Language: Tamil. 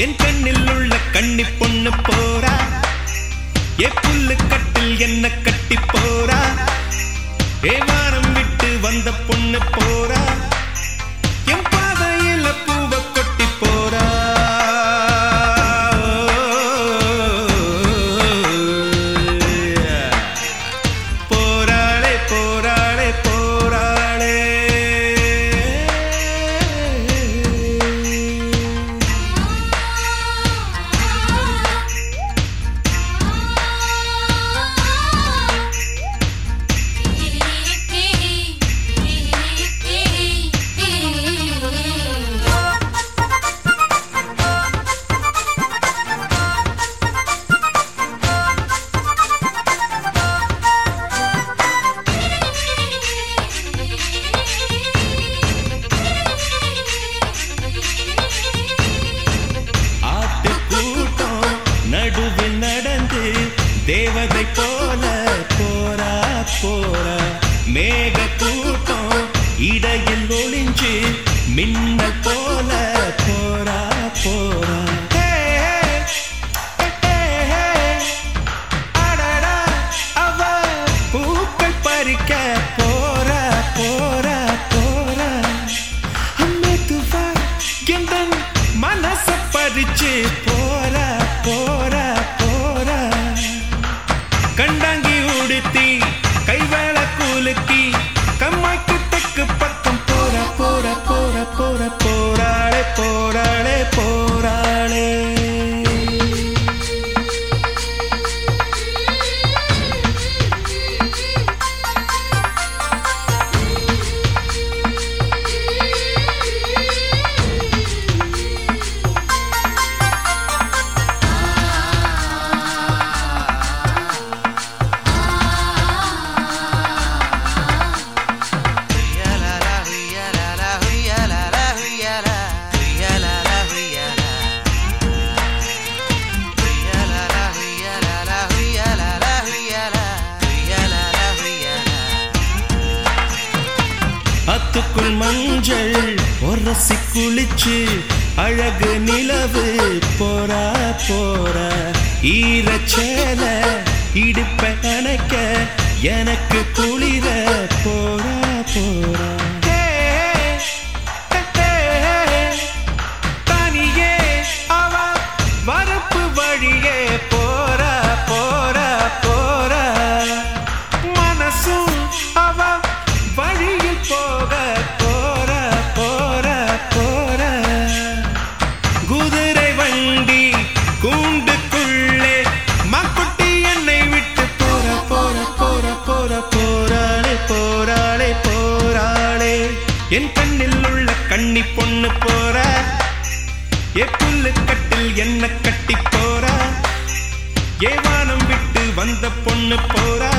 என் கண்ணில் உள்ள கண்ணி பொண்ணு போறா ஏ புல்லு கட்டில் என்ன கட்டி போறா ஏ வாரம் விட்டு வந்த பொண்ணு போறா என் பாதையில பூவ கொட்டி போறா போராளே போராளே போராளே ஆட்டு கூட்டம் நடுவில் நடந்து தேவதை போல போரா போரா மேக கூட்டம் இடையில் ஒளிஞ்சு மின்னல் போல போரா போரா ஹே, ஹே, ஹே, அடடா, அவ பூக்கள் பறிக்க போரா போரா போரா மெதுவா எந்தன் மனச பறிச்சு போற போற போற கண்டாங்கி உடுத்தி கைவேல கூலுக்கி கம்மாய்க்கு தெக்கு பக்கம் போற போற போற போற போராளே போராளே போராளே அத்துக்குள் மஞ்சள் உரசி குளிச்சு அழகு நிலவு போறா போறா ஈரச்சேல இடுப்ப அணைக்க எனக்கு குளிர போறா போறா ஹே, ஹே, ஹே, தனியே அவ வரப்பு வழியே போறா போறா போறா மனசும் அவ வழியில் போக போற போற போற குதிரை வண்டி கூண்டுக்குள்ளே மக்குட்டி என்னை விட்டு போற போற போற போற போராளே போராளே போராளே என் கண்ணில் உள்ள கண்ணி பொண்ணு போற ஏ புல்லு கட்டில் என்ன கட்டி போற ஏ வானம் விட்டு வந்த பொண்ணு போறா